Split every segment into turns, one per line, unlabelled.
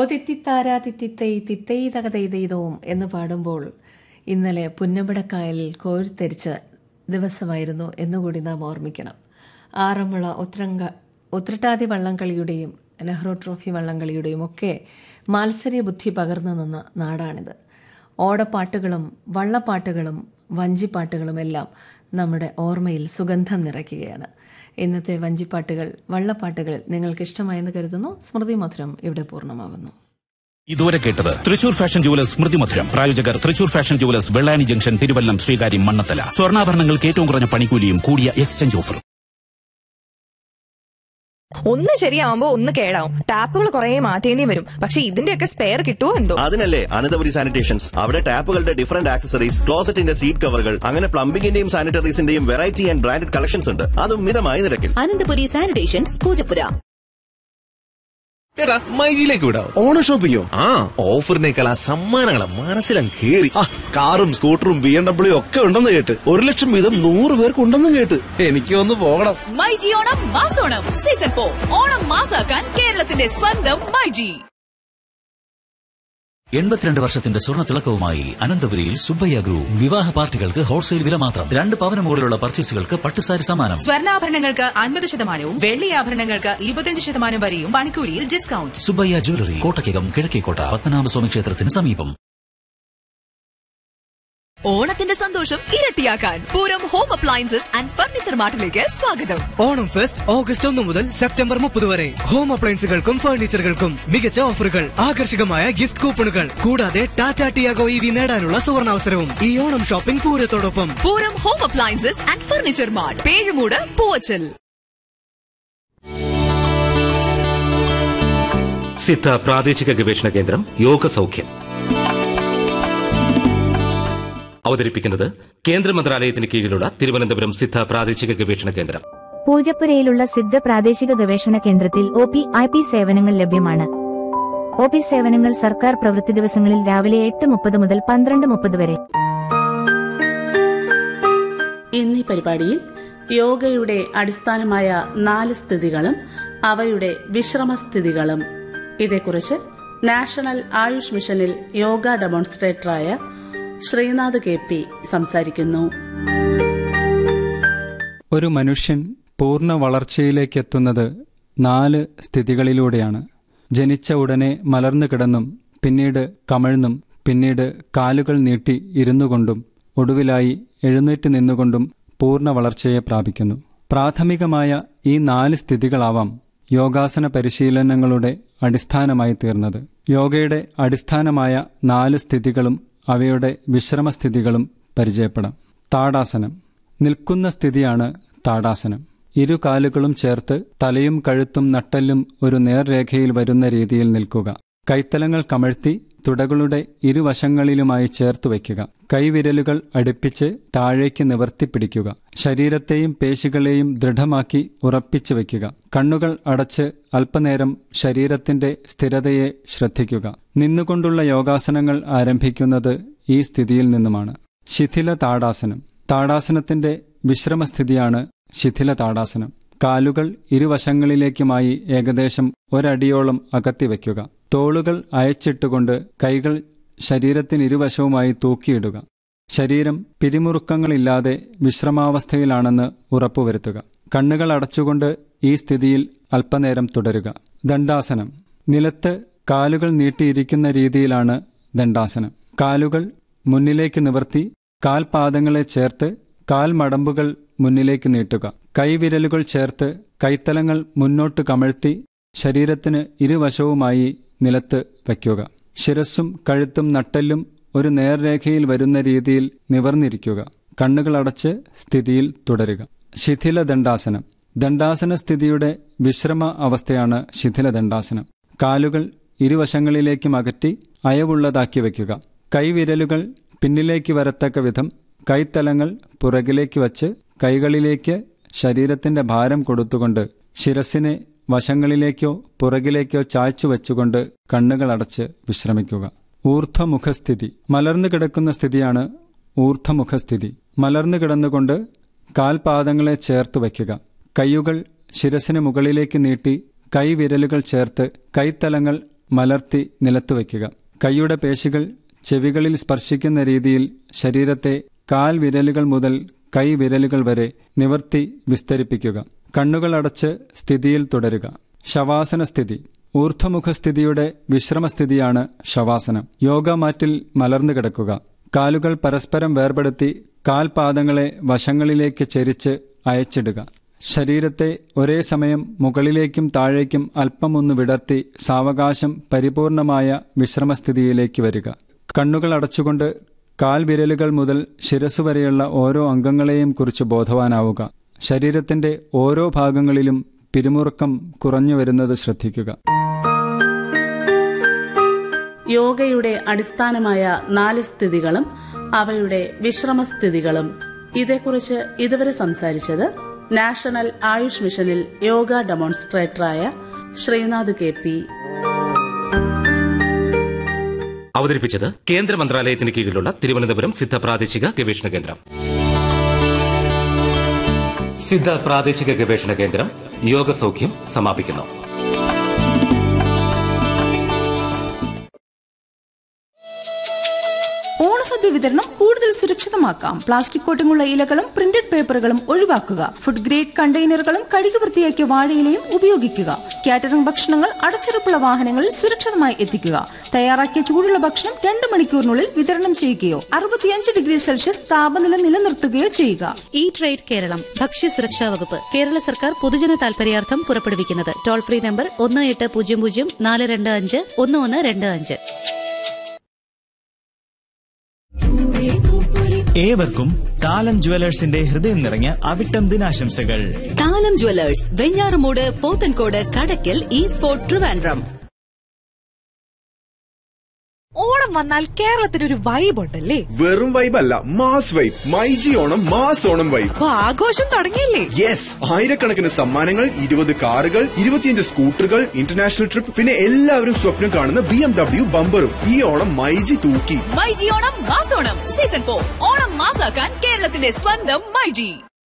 തിത്തിത്താരാ തിത്തിത്തൈ തിത്തൈ തകതൈതൈതവും എന്ന് പാടുമ്പോൾ ഇന്നലെ പുന്നമ്പടക്കായലിൽ കോരിത്തെരിച്ച ദിവസമായിരുന്നു എന്നുകൂടി നാം ഓർമ്മിക്കണം ആറന്മുള ഉത്രങ്ക ഉത്രട്ടാതി വള്ളംകളിയുടെയും നെഹ്റു ട്രോഫി വള്ളംകളിയുടെയും ഒക്കെ മാത്സര്യ ബുദ്ധി പകർന്നു നിന്ന നാടാണിത് ഓടപ്പാട്ടുകളും വള്ളപ്പാട്ടുകളും വഞ്ചിപ്പാട്ടുകളും എല്ലാം നമ്മുടെ ഓർമ്മയിൽ സുഗന്ധം നിറയ്ക്കുകയാണ് ഇന്നത്തെ വഞ്ചിപ്പാട്ടുകൾ വള്ളപ്പാട്ടുകൾ നിങ്ങൾക്ക് ഇഷ്ടമായെന്ന് കരുതുന്നു സ്മൃതി മധുരം ഇവിടെ പൂർണ്ണമാകുന്നു
ഇതുവരെ കേട്ടത് തൃശൂർ ഫാഷൻ ജുവലേഴ്സ് സ്മൃതി മധുരം പ്രായോജകർ Thrissur fashion jewellers Vellani junction Thiruvallam Sreekaryam Mannanthala സ്വർണ്ണാഭരണങ്ങൾക്ക് ഏറ്റവും കുറഞ്ഞ പണിക്കൂലിയും കൂടിയ എക്സ്ചേഞ്ച് ഓഫറും
ഒന്ന് ശരിയാവുമ്പോ ഒന്ന് കേടാവും ടാപ്പുകൾ കുറെ മാറ്റേണ്ടി വരും പക്ഷെ ഇതിന്റെയൊക്കെ സ്പെയർ കിട്ടുമോ എന്തോ
അതിനല്ലേ അനന്തപുരി സാനിറ്റേഷൻസ് അവിടെ ടാപ്പുകളുടെ ഡിഫറന്റ് ആക്സസറീസ് ക്ലോസറ്റിന്റെ സീറ്റ് കവറുകൾ അങ്ങനെ പ്ലംബിംഗിന്റെയും സാനിറ്ററീസിന്റെയും വെറൈറ്റി ആൻഡ് ബ്രാൻഡഡ് കളക്ഷൻസ് ഉണ്ട് അതും മിതമായ നിരക്കിൽ
അനന്തപുരി സാനിറ്റേഷൻസ് പൂജപ്പുര
ചേട്ടാ മൈജിയിലേക്ക് വിടാം
ഓണ ഷോപ്പിങ്ങോ
ആ ഓഫറിനേക്കാൾ ആ സമ്മാനങ്ങളെ മനസ്സിലങ്ങ് കേറി
ആ കാറും സ്കൂട്ടറും ബി എം ഡബ്ല്യു ഒക്കെ ഉണ്ടെന്ന് കേട്ട് ഒരു ലക്ഷം വീതം നൂറ് പേർക്ക് ഉണ്ടെന്നും കേട്ട് എനിക്ക് ഒന്ന് പോകണം
മൈജി ഓണം മാസോണം സീസൺ ഫോർ ഓണം മാസാക്കാൻ കേരളത്തിന്റെ സ്വന്തം മൈജി
എൺപത്തിരണ്ട് വർഷത്തിന്റെ സ്വർണ്ണ തിളക്കവുമായി അനന്തപുരിയിൽ സുബ്ബയ്യ ഗ്രൂപ്പ് വിവാഹ പാർട്ടികൾക്ക് ഹോൾസെയിൽ വില മാത്രം രണ്ട് പവന് മുകളിലുള്ള പർച്ചേസുകൾക്ക് പട്ടുസാരി സമ്മാനം
സ്വർണ്ണാഭരണങ്ങൾക്ക് അൻപത് ശതമാനവും വെള്ളി ആഭരണങ്ങൾക്ക് ഇരുപത്തിയഞ്ച് ശതമാനം വരെയും പണിക്കൂലിയിൽ ഡിസ്കൗണ്ട്
സുബ്ബയ്യ ജ്വല്ലറി കോട്ടയ്ക്കകം കിഴക്കേക്കോട്ട പത്മനാഭസ്വാമി ക്ഷേത്രത്തിന് സമീപം
ഓണത്തിന്റെ സന്തോഷം ഇരട്ടിയാക്കാൻ Pooram home appliances and furniture മാർട്ടിലേക്ക് സ്വാഗതം
ഓണം ഫെസ്റ്റ് ഓഗസ്റ്റ് ഒന്ന് മുതൽ സെപ്റ്റംബർ മുപ്പത് വരെ ഹോം അപ്ലയൻസുകൾക്കും ഫർണിച്ചറുകൾക്കും മികച്ച ഓഫറുകൾ ആകർഷകമായ ഗിഫ്റ്റ് കൂപ്പണുകൾ കൂടാതെ ടാറ്റ ടിയാഗോ ഇ വി നേടാനുള്ള സുവർണാവസരവും ഈ ഓണം ഷോപ്പിംഗ് പൂരത്തോടൊപ്പം
Pooram home appliances and furniture mart Pezhumoodu Poovachal
Siddha പ്രാദേശിക ഗവേഷണ കേന്ദ്രം യോഗ സൗഖ്യം അവതരിപ്പിക്കുന്നത് കേന്ദ്ര മന്ത്രാലയത്തിന് കീഴിലുള്ള തിരുവനന്തപുരം സിദ്ധ പ്രാദേശിക ഗവേഷണ കേന്ദ്രം
പൂജപ്പുരയിലുള്ള സിദ്ധ പ്രാദേശിക ഗവേഷണ കേന്ദ്രത്തിൽ ഒ പി ഐ പി സേവനങ്ങൾ ലഭ്യമാണ് ഒ പി സേവനങ്ങൾ സർക്കാർ പ്രവൃത്തി ദിവസങ്ങളിൽ രാവിലെ എട്ട് മുപ്പത് മുതൽ പന്ത്രണ്ട് മുപ്പത് വരെ
എന്നീ പരിപാടിയിൽ യോഗയുടെ അടിസ്ഥാനമായ നാല് സ്ഥിതികളും അവയുടെ വിശ്രമസ്ഥിതികളും ഇതേക്കുറിച്ച് നാഷണൽ ആയുഷ് മിഷനിൽ യോഗ ഡെമോൺസ്ട്രേറ്ററായ ശ്രീനാഥ് കെ പി സംസാരിക്കുന്നു
ഒരു മനുഷ്യൻ പൂർണ്ണ വളർച്ചയിലേക്കെത്തുന്നത് നാല് സ്ഥിതികളിലൂടെയാണ് ജനിച്ച ഉടനെ മലർന്നു കിടന്നും പിന്നീട് കമഴ്ന്നും പിന്നീട് കാലുകൾ നീട്ടി ഇരുന്നുകൊണ്ടും ഒടുവിലായി എഴുന്നേറ്റ് നിന്നുകൊണ്ടും പൂർണ്ണ വളർച്ചയെ പ്രാപിക്കുന്നു പ്രാഥമികമായ ഈ നാല് സ്ഥിതികളാവാം യോഗാസന പരിശീലനങ്ങളുടെ അടിസ്ഥാനമായി തീർന്നത് യോഗയുടെ അടിസ്ഥാനമായ നാല് സ്ഥിതികളും അവയുടെ വിശ്രമസ്ഥിതികളും പരിചയപ്പെടാം താടാസനം നിൽക്കുന്ന സ്ഥിതിയാണ് താടാസനം ഇരു കാലുകളും ചേർത്ത് തലയും കഴുത്തും നട്ടെല്ലും ഒരു നേർരേഖയിൽ വരുന്ന രീതിയിൽ നിൽക്കുക കൈത്തലങ്ങൾ കമഴ്ത്തി തുടകളുടെ ഇരുവശങ്ങളിലുമായി ചേർത്ത് വയ്ക്കുക കൈവിരലുകൾ അടുപ്പിച്ച് താഴേക്ക് നിവർത്തി പിടിക്കുക ശരീരത്തെയും പേശികളെയും ദൃഢമാക്കി ഉറപ്പിച്ചു വയ്ക്കുക കണ്ണുകൾ അടച്ച് അല്പനേരം ശരീരത്തിന്റെ സ്ഥിരതയെ ശ്രദ്ധിക്കുക നിന്നുകൊണ്ടുള്ള യോഗാസനങ്ങൾ ആരംഭിക്കുന്നത് ഈ സ്ഥിതിയിൽ നിന്നുമാണ് ശിഥില താടാസനം താടാസനത്തിന്റെ വിശ്രമസ്ഥിതിയാണ് ശിഥില താടാസനം കാലുകൾ ഇരുവശങ്ങളിലേക്കുമായി ഏകദേശം ഒരടിയോളം അകത്തി വയ്ക്കുക തോളുകൾ അയച്ചിട്ടുകൊണ്ട് കൈകൾ ശരീരത്തിനിരുവശവുമായി തൂക്കിയിടുക ശരീരം പിരിമുറുക്കങ്ങളില്ലാതെ വിശ്രമാവസ്ഥയിലാണെന്ന് ഉറപ്പുവരുത്തുക കണ്ണുകൾ അടച്ചുകൊണ്ട് ഈ സ്ഥിതിയിൽ അല്പനേരം തുടരുക ദണ്ഡാസനം നിലത്ത് കാലുകൾ നീട്ടിയിരിക്കുന്ന രീതിയിലാണ് ദണ്ഡാസനം കാലുകൾ മുന്നിലേക്ക് നിവർത്തി കാൽപാദങ്ങളെ ചേർത്ത് കാൽ മടമ്പുകൾ മുന്നിലേക്ക് നീട്ടുക കൈവിരലുകൾ ചേർത്ത് കൈത്തലങ്ങൾ മുന്നോട്ട് കമഴ്ത്തി ശരീരത്തിന് ഇരുവശവുമായി നിലത്ത് വയ്ക്കുക ശിരസ്സും കഴുത്തും നട്ടെല്ലും ഒരു നേർരേഖയിൽ വരുന്ന രീതിയിൽ നിവർന്നിരിക്കുക കണ്ണുകൾ അടച്ച് സ്ഥിതിയിൽ തുടരുക ശിഥില ദണ്ഡാസനം ദണ്ഡാസന സ്ഥിതിയുടെ വിശ്രമ അവസ്ഥയാണ് ശിഥില ദണ്ഡാസനം കാലുകൾ ഇരുവശങ്ങളിലേക്കും അകറ്റി അയവുള്ളതാക്കി വയ്ക്കുക കൈവിരലുകൾ പിന്നിലേക്ക് വരത്തക്ക വിധം കൈത്തലങ്ങൾ പുറകിലേക്ക് വച്ച് കൈകളിലേക്ക് ശരീരത്തിന്റെ ഭാരം കൊടുത്തുകൊണ്ട് ശിരസിനെ വശങ്ങളിലേക്കോ പുറകിലേക്കോ ചായ്ച്ചു വെച്ചുകൊണ്ട് കണ്ണുകൾ അടച്ച് വിശ്രമിക്കുക ഊർധ്വമുഖസ്ഥിതി മലർന്നു കിടക്കുന്ന സ്ഥിതിയാണ് ഊർധ്വമുഖസ്ഥിതി മലർന്നു കിടന്നുകൊണ്ട് കാൽപാദങ്ങളെ ചേർത്ത് വയ്ക്കുക കൈയുകൾ ശിരസിന് മുകളിലേക്ക് നീട്ടി കൈവിരലുകൾ ചേർത്ത് കൈത്തലങ്ങൾ മലർത്തി നിലത്തു വയ്ക്കുക കൈയുടെ പേശികൾ ചെവികളിൽ സ്പർശിക്കുന്ന രീതിയിൽ ശരീരത്തെ കാൽ വിരലുകൾ മുതൽ കൈ വിരലുകൾ വരെ നിവർത്തി വിസ്തരിപ്പിക്കുക കണ്ണുകൾ അടച്ച് സ്ഥിതിയിൽ തുടരുക ശവാസന സ്ഥിതി ഊർധ്വമുഖസ്ഥിതിയുടെ വിശ്രമസ്ഥിതിയാണ് ശവാസനം യോഗ മാറ്റിൽ മലർന്നു കിടക്കുക കാലുകൾ പരസ്പരം വേർപെടുത്തി കാൽപാദങ്ങളെ വശങ്ങളിലേക്ക് ചെരിച്ച് അയച്ചിടുക ശരീരത്തെ ഒരേ സമയം മുകളിലേക്കും താഴേക്കും അല്പമൊന്ന് വിടർത്തി സാവകാശം പരിപൂർണമായ വിശ്രമസ്ഥിതിയിലേക്ക് വരിക കണ്ണുകൾ അടച്ചുകൊണ്ട് കാൽവിരലുകൾ മുതൽ ശിരസ് വരെയുള്ള ഓരോ അംഗങ്ങളെയും കുറിച്ച് ബോധവാനാവുക ശരീരത്തിന്റെ ഓരോ ഭാഗങ്ങളിലും പിരിമുറുക്കം കുറഞ്ഞു വരുന്നത് ശ്രദ്ധിക്കുക
യോഗയുടെ അടിസ്ഥാനമായ നാല് സ്ഥിതികളും അവയുടെ വിശ്രമസ്ഥിതികളും ഇതേക്കുറിച്ച് ഇതുവരെ സംസാരിച്ചത് നാഷണൽ ആയുഷ് മിഷനിൽ യോഗ ഡെമോൺസ്ട്രേറ്ററായ ശ്രീനാഥ് കെ പി
അവതരിപ്പിച്ചത് കേന്ദ്ര മന്ത്രാലയത്തിന് കീഴിലുള്ള തിരുവനന്തപുരം സിദ്ധ പ്രാദേശിക ഗവേഷണ കേന്ദ്രം സിദ്ധ പ്രാദേശിക ഗവേഷണ കേന്ദ്രം യോഗസൗഖ്യം സമാപിക്കുന്നു
ഓണസദ്യ വിതരണം കൂടുതൽ സുരക്ഷിതമാക്കാം പ്ലാസ്റ്റിക് കോട്ടിംഗുള്ള ഇലകളും പ്രിന്റഡ് പേപ്പറുകളും ഒഴിവാക്കുക ഫുഡ് ഗ്രേഡ് കണ്ടെയ്നറുകളും കഴുകി വൃത്തിയാക്കിയ വാഴയിലയും ഉപയോഗിക്കുക കാറ്ററിംഗ് ഭക്ഷണങ്ങൾ അടച്ചുറപ്പുള്ള വാഹനങ്ങളിൽ സുരക്ഷിതമായി എത്തിക്കുക തയ്യാറാക്കിയ ചൂടുള്ള ഭക്ഷണം രണ്ട് മണിക്കൂറിനുള്ളിൽ വിതരണം ചെയ്യുകയോ അറുപത്തിയഞ്ച് ഡിഗ്രി സെൽഷ്യസ് താപനില നിലനിർത്തുകയോ ചെയ്യുക
ഈ ട്രേഡ് കേരളം ഭക്ഷ്യസുരക്ഷാ വകുപ്പ് കേരള സർക്കാർ പൊതുജന താൽപര്യാർത്ഥം പുറപ്പെടുവിക്കുന്നത് ടോൾ ഫ്രീ നമ്പർ ഒന്ന് എട്ട് പൂജ്യം പൂജ്യം നാല് രണ്ട് അഞ്ച് ഒന്ന് ഒന്ന് രണ്ട് അഞ്ച്
ഏവർക്കും താലം ജുവലേഴ്സിന്റെ ഹൃദയം നിറഞ്ഞ അവിട്ടം ദിനാശംസകൾ
Thalam jewellers Venjaramoodu Pothencode Kadakkal east fort Trivandrum
Onam വന്നാൽ കേരളത്തിന് ഒരു വൈബ് ഉണ്ടല്ലേ
വെറും വൈബ് അല്ല mass vibe myG Onam mass Onam vibe
അപ്പൊ ആഘോഷം തുടങ്ങിയില്ലേ
യെസ് ആയിരക്കണക്കിന് സമ്മാനങ്ങൾ ഇരുപത് കാറുകൾ ഇരുപത്തിയഞ്ച് സ്കൂട്ടറുകൾ ഇന്റർനാഷണൽ ട്രിപ്പ് പിന്നെ എല്ലാവരും സ്വപ്നം കാണുന്ന ബി എം ഡബ്ല്യു ബമ്പറും ഈ ഓണം മൈജി തൂക്കി
മൈജി ഓണം മാസോണം സീസൺ ഫോർ ഓണം മാസാക്കാൻ കേരളത്തിന്റെ സ്വന്തം മൈജി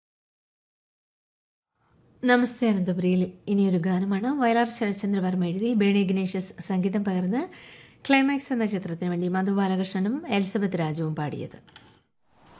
നമസ്തേ അനന്തപുരിയിൽ ഇനിയൊരു ഗാനമാണ് വയലാർ ശരത്ചന്ദ്രവർമ്മ എഴുതി ബേണി ഗണേഷസ് സംഗീതം പകർന്ന് ക്ലൈമാക്സ് എന്ന ചിത്രത്തിന് വേണ്ടി മധു ബാലകൃഷ്ണനും എലിസബത്ത് രാജുവും പാടിയത്